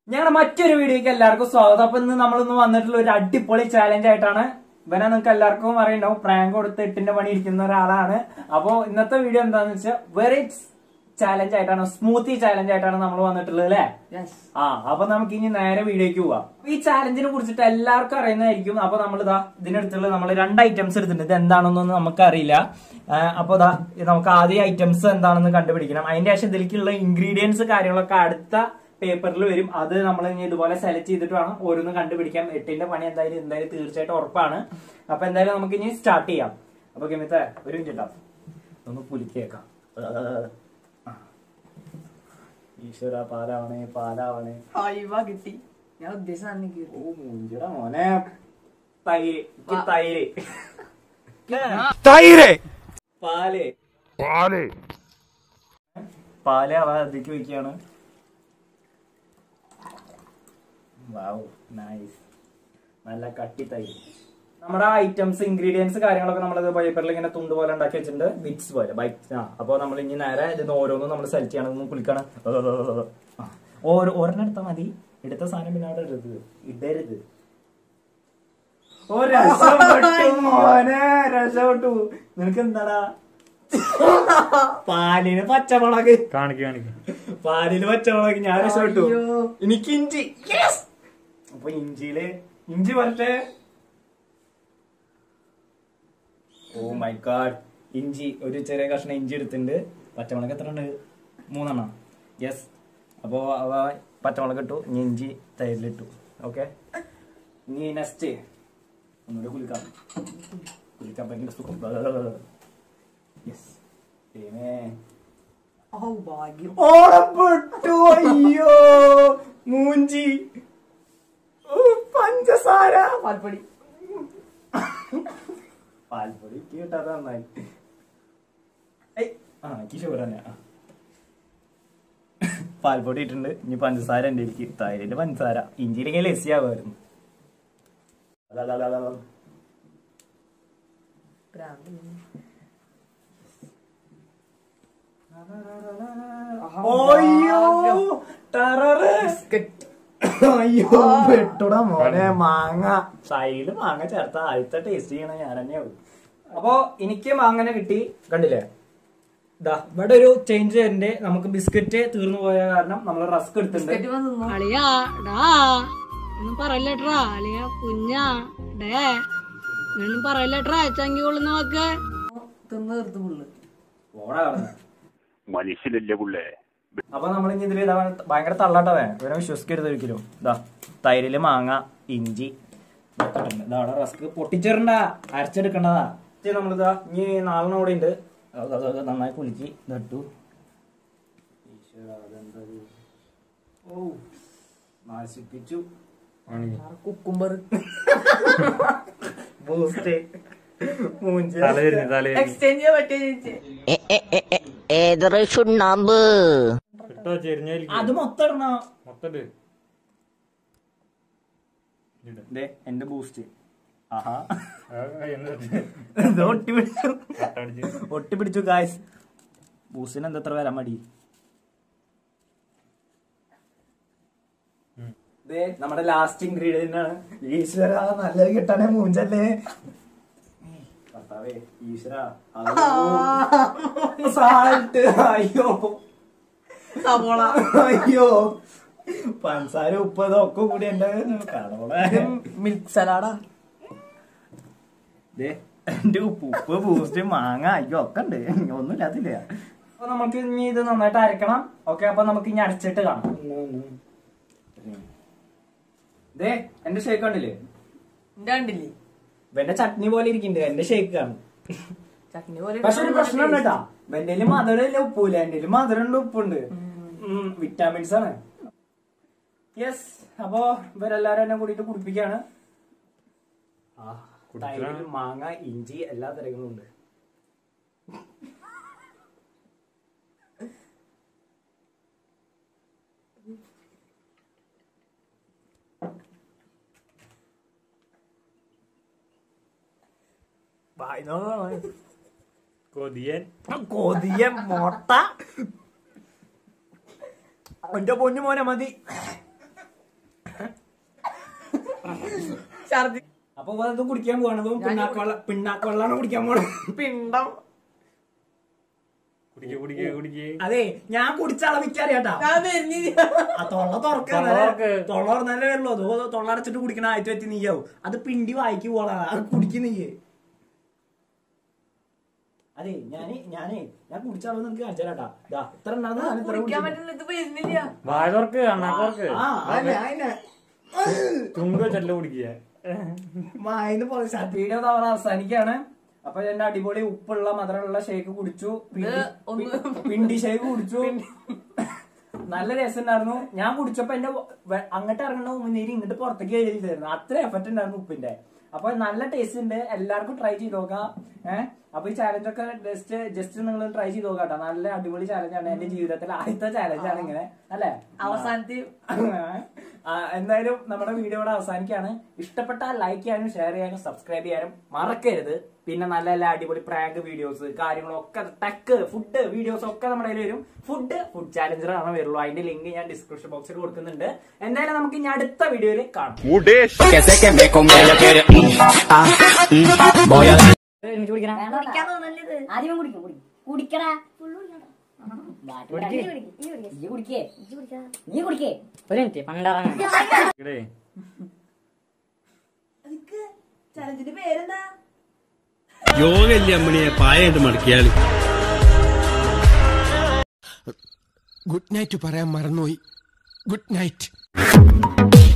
ഞങ്ങളുടെ മറ്റൊരു വീഡിയോക്ക് എല്ലാവർക്കും സ്വാഗതം അപ്പൊ ഇന്ന് നമ്മളിന്ന് വന്നിട്ടുള്ള ഒരു അടിപൊളി ചാലഞ്ച് ആയിട്ടാണ് ഇവനെ നിങ്ങൾക്ക് എല്ലാവർക്കും അറിയണ്ടാവും പ്രാങ്ക് കൊടുത്ത് എട്ടിന്റെ പണി ഇരിക്കുന്ന ഒരാളാണ് അപ്പോ ഇന്നത്തെ വീഡിയോ എന്താന്ന് വെച്ചാൽ വെറി ചാലഞ്ച് ആയിട്ടാണ് സ്മൂത്തി ചാലഞ്ച് ആയിട്ടാണ് നമ്മൾ വന്നിട്ടുള്ളത് അല്ലേ ആ അപ്പൊ നമുക്ക് ഇനി നേരെ വീഡിയോക്ക് പോവാം ഈ ചാലഞ്ചിനെ കുറിച്ചിട്ട് എല്ലാവർക്കും അറിയുന്നതായിരിക്കും അപ്പൊ നമ്മൾ ഇതാ ഇതിനടുത്തുള്ള നമ്മൾ രണ്ട് ഐറ്റംസ് എടുത്തിട്ടുണ്ട് ഇത് എന്താണെന്നൊന്നും നമുക്ക് അറിയില്ല അപ്പൊ ഇതാ ഇത് നമുക്ക് ആദ്യം ഐറ്റംസ് എന്താണെന്ന് കണ്ടുപിടിക്കണം അതിന്റെ ശേഷം ഇതിലേക്കുള്ള ഇൻഗ്രീഡിയൻസ് കാര്യങ്ങളൊക്കെ അടുത്ത പേപ്പറിൽ വരും അത് നമ്മൾ ഇനി ഇതുപോലെ സെലക്ട് ചെയ്തിട്ട് വേണം ഓരോന്ന് കണ്ടുപിടിക്കാം എട്ടിന്റെ പണി എന്തായാലും എന്തായാലും തീർച്ചയായിട്ടും ഉറപ്പാണ് അപ്പൊ എന്തായാലും നമുക്ക് ഇനി സ്റ്റാർട്ട് ചെയ്യാം അപ്പൊ ഗമിത്തെ ഒരു മിനിറ്റ് ഉണ്ടാവും ഒന്ന് പുലിക്കേക്കാം ഈശ്വര പാലാവണേ പാലാവണേ ഹൈവ കിട്ടി ഞാൻ ഉദ്ദേശിച്ച എനിക്ക് ഓ മുഞ്ചിട മോനെ തൈര് എനിക്ക് തൈര് തൈര് പാല് പാല് പാല് അവ അതിലേക്ക് വെക്കുകയാണ് വാവ് നൈസ് നല്ല കട്ടി തൈര് നമ്മുടെ ഐറ്റംസ് ഇൻഗ്രീഡിയൻസ് കാര്യങ്ങളൊക്കെ നമ്മൾ പേപ്പറിൽ ഇങ്ങനെ തുണ്ട് പോലെ ഉണ്ടാക്കി വെച്ചിട്ടുണ്ട് ബിറ്റ്സ് പോലെ ബൈറ്റ് ആ അപ്പോൾ നമ്മൾ ഇനി നേരെ ഇത് ഓരോന്നും നമ്മൾ സെലക്ട് ചെയ്യണം ഒന്ന് കുളിക്കണം ആ. ഓരോ ഒരെണ്ണം എടുത്താൽ മതി എടുത്ത സാധനം പിന്നെ അവിടെ ഇടരുത് ഇടരുത് ഓ രക്ഷപ്പെട്ടു മോനെ രക്ഷപ്പെട്ടു നിനക്ക് എന്താടാ പാലിന് പച്ചമുളക് കാണിക്ക് കാണിക്ക് പാലിന് പച്ചമുളക് ഞാൻ രക്ഷപ്പെട്ടു എനിക്ക് ഇഞ്ചി യെസ് അപ്പൊ ഇഞ്ചിയില് ഇഞ്ചി വരട്ടെ ഓ മൈ ഗാഡ് ഇഞ്ചി ഒരു ചെറിയ കഷ്ണം ഇഞ്ചി എടുത്തിട്ടുണ്ട് പച്ചമുളക് എത്ര ഉണ്ട് മൂന്നെണ്ണം യെസ് അപ്പോ അവ പച്ചമുളക് ഇട്ടു ഇനി ഇഞ്ചി തൈരിലിട്ടു ഓക്കെ ഇനി നെക്സ്റ്റ് ഒന്നുകൂടെ കുളിക്കാം കുളിക്കാൻ ഭയങ്കര സുഖം യെസ് പിന്നെ ഓ ഭാഗ്യം ഓടപ്പെട്ടു അയ്യോ മൂഞ്ചി ഓ, പഞ്ചസാര പാൽപ്പൊടി പാൽപ്പൊടി കേട്ടത് നന്നായി ഏയ്, ആ എനിക്ക് ഷുഗർ തന്നെ ആ. പാൽപ്പൊടി ഇട്ടുണ്ട് ഇനി പഞ്ചസാര ഉണ്ട് എനിക്ക് തൈരില് പഞ്ചസാര ഇഞ്ചിയിലെങ്കിൽ ലസ്സി ആവുമായിരുന്നു പ്രാന്ത്. അയ്യോ ടെററ് ബിസ്ക്കറ്റ് അയ്യോ പെട്ടുടാ മോനെ മാങ്ങ സൈഡില് മാങ്ങ ചേർത്ത ആദ്യത്തെ ടേസ്റ്റ് ചെയ്യണ ഞാൻ തന്നെയാവും അപ്പൊ എനിക്ക് മാങ്ങനെ കിട്ടി കണ്ടില്ലേ ദാ ഇവിടെ ഒരു ചേഞ്ച് വരുന്നുണ്ട് നമുക്ക് ബിസ്ക്കറ്റ് തീർന്നു പോയ കാരണം നമ്മൾ റസ്ക് എടുത്തിട്ടുണ്ട് ബിസ്ക്കറ്റ് വന്ന് തിന്നോ. അളിയാ ഡാ ഒന്നും പറയല്ലേട്രാ അളിയ കുഞ്ഞാ ഡേ ഒന്നും പറയല്ലേട്രാ ചങ്കി കൊള്ളുന്ന വാക്ക് തിന്ന് തീർത്ത് ഫുള്ള് ഓടാ കടന്ന് മനുഷ്യനല്ലേ പുള്ളേ അപ്പൊ നമ്മൾ ഇനി ഇതില് ഇതാ ഭയങ്കര തള്ളാട്ടവേ ഇവരെ വിശ്വസിക്കരുത് ഒരിക്കലും ഇതാ തൈരില് മാങ്ങ ഇഞ്ചി ഇതൊക്കെ ഇട്ടിട്ടുണ്ട്. ഇതാ അവിടെ റസ്ക് പൊട്ടിച്ചേരണ്ട അരച്ചെടുക്കേണ്ടതാ ഇത് നമ്മളിതാ ഇനി നാളെ കൂടെ ഉണ്ട് അത് അത് അത് നന്നായി കുലുക്കി നട്ടു ഓ നാശിപ്പിച്ചു കുക്കുംബർ ബൂസ്റ്റ് മൂഞ്ചി തലതിരിഞ്ഞ് തലതിരിഞ്ഞ് എക്സ്ചേഞ്ച് ചെയ്യാൻ പറ്റിയ ചേച്ചി ഏതൊരു ചുണ്ണാമ്പ് ഇട്ടോ ചെരിഞ്ഞായിരിക്കും അത് മൊത്തം ഇടണോ മൊത്തം ദേ എന്റെ ബൂസ്റ്റ് ആഹാ എന്നിട്ട് ഇത് ഒട്ടി പിടിച്ചു അടിച്ച് ഒട്ടി പിടിച്ചു ഗായ്സ് ബൂസ്റ്റിന് എന്താ എത്ര വരാൻ മടി ദേ നമ്മുടെ ലാസ്റ്റ് ഇൻഗ്രീഡിയന്റ് ആണ് ഈശ്വര നല്ലത് കിട്ടാനേ മൂഞ്ചല്ലേ കർത്താവേ ഈശ്വര സാൾട്ട് അയ്യോ സവോള അയ്യോ പഞ്ചസാര ഉപ്പ് ഇതൊക്കെ കൂടി എന്റെ കടവളെ മിൽക്ക് സലാഡാ ദേ, എന്റെ ഉപ്പ് ഉപ്പ് ബൂസ്റ്റ് മാങ്ങ അയ്യോ ഒക്കെ ഉണ്ട് ഒന്നും ഇല്ലാത്തില്ല അപ്പൊ നമുക്ക് ഇനി ഇത് നന്നായിട്ട് അരക്കണം ഓക്കെ അപ്പൊ നമുക്ക് ഇനി അരച്ചിട്ട് കാണാം ദേ എന്റെ ഷേക്ക് കണ്ടില്ലേ എന്റെ കണ്ടില്ലേ എന്റെ ചട്നി പോലെ ഇരിക്കുന്നുണ്ട് എന്റെ ഷേക്ക് കാണും ചട്നി പോലെ പക്ഷെ ഒരു പ്രശ്നം ഉണ്ട് കേട്ടാ എന്റെ മധുരം ഇല്ല ഉപ്പില്ല എന്റെ മധുരം ഉണ്ട് ഉപ്പുണ്ട് വിറ്റാമിൻസ് ആണ് യെസ് അപ്പൊ ഇവരെല്ലാരും എന്നെ കൂടിയിട്ട് കുടിപ്പിക്കാണ് ആ, തൈര് മാങ്ങ ഇഞ്ചി എല്ലാ തരങ്ങളും ഉണ്ട് കൊതിയൻ കൊതിയ മൊട്ട എന്റെ പൊന്നു മോനെ മതി ഛർദി അപ്പൊ അത് കുടിക്കാൻ പോവാണ് ഇപ്പൊ പിണ്ണാക്കുവെള്ള പിണ്ണാക്കുവെള്ളാണ് കുടിക്കാൻ പോണത് പിണ്ടം കുടിക്കേ കുടിക്കേ കുടിക്കേ അതെ ഞാൻ കുടിച്ച ആളെ മിക്കറിയാട്ടാ ഞാൻ വരുന്നില്ല ആ തൊള്ള തുറക്കാൻ തൊള്ള തുറക്ക്. തൊള്ള തുറന്നാലേ വരുള്ളൂ അതോ തൊള്ള അടച്ചിട്ട് കുടിക്കണ ആയിട്ട് പറ്റി നീയാവും അത് പിണ്ടി വായിക്ക് പോളാ അത് കുടിക്കും നീയേ അതെ ഞാന് ഞാനേ ഞാൻ കുടിച്ച ആളെ നിനക്ക് കാണിച്ചു തരാട്ടാ ദാ, ഇത്ര ഉണ്ടാകുന്ന ഞാൻ ഇത്ര കുടിക്കാൻ കുടിച്ചു. പറ്റില്ല ഇത് വരുന്നില്ല വായതോർക്ക് അണ്ണാക്കോർക്ക് ആ അതന്നെ, അതന്നെ. തുങ്ക ചെല്ല കുടിക്കുക വായിന്ന് പോലെ വീഡിയോ തവണ അവസാനിക്കാണ് അപ്പൊ എന്റെ അടിപൊളി ഉപ്പുള്ള മധുരമുള്ള ഷേക്ക് കുടിച്ചു പിണ്ടി- ഇത് ഒന്ന് പി- പിണ്ടി ഷേക്ക് കുടിച്ചു നല്ല രസമുണ്ടായിരുന്നു ഞാൻ കുടിച്ചപ്പോ എന്റെ വെ- അങ്ങോട്ട് ഇറങ്ങണ ഉമിനീര് ഇങ്ങോട്ട് പുറത്തേക്ക് കഴിയില്ലായിരുന്നു അത്ര എഫക്റ്റ് ഉണ്ടായിരുന്നു ഉപ്പിന്റെ അപ്പൊ നല്ല ടേസ്റ്റ് ഉണ്ട് എല്ലാവർക്കും ട്രൈ ചെയ്ത് നോക്കാം ഏഹ് അപ്പൊ ഈ ചാലഞ്ച് ഒക്കെ ജസ്റ്റ് ജസ്റ്റ് നിങ്ങൾ ട്രൈ ചെയ്ത് നോക്കാം ട്ടോ. നല്ല അടിപൊളി ചാലഞ്ചാണ് എന്റെ ജീവിതത്തിലെ ആദ്യത്തെ ചാലഞ്ചാണ് ഇങ്ങനെ അല്ലേ അവസാനത്തെ ആ, എന്തായാലും നമ്മുടെ വീഡിയോ ഇവിടെ അവസാനിക്കാണ് ഇഷ്ടപ്പെട്ടാൽ ലൈക്ക് ചെയ്യാനും ഷെയർ ചെയ്യാനും സബ്സ്ക്രൈബ് ചെയ്യാനും മറക്കരുത് പിന്നെ നല്ല നല്ല അടിപൊളി പ്രാങ്ക് വീഡിയോസ് കാര്യങ്ങളൊക്കെ ടെക്ക് ഫുഡ് വീഡിയോസ് ഒക്കെ നമ്മുടെ കയ്യിൽ വരും ഫുഡ് ഫുഡ് ചാലഞ്ചർ ആണ് വരുള്ളൂ അതിന്റെ ലിങ്ക് ഞാൻ ഡിസ്ക്രിപ്ഷൻ ബോക്സിൽ കൊടുക്കുന്നുണ്ട് എന്തായാലും നമുക്ക് ഇനി അടുത്ത വീഡിയോയിൽ കാണാം que sé que me come lo quiere. Ah, mm, voy a കുടിക്കാൻ തോന്നല്ലേ ഇത് ആദ്യം കുടിക്കും കുടിക്കും കുടിക്കടാ നീ കുടിക്കേ നീ കുടിക്കേ ഒരു മിനിറ്റ് പണ്ടിറങ്ങാം ഇടേ ചലഞ്ചിന്റെ പേരെന്താ യോഗല്ലേ അമ്മണിയെ പായായിട്ട് മടക്കിയാൽ ഗുഡ് നൈറ്റ് പറയാൻ മറന്നുപോയി ഗുഡ് നൈറ്റ്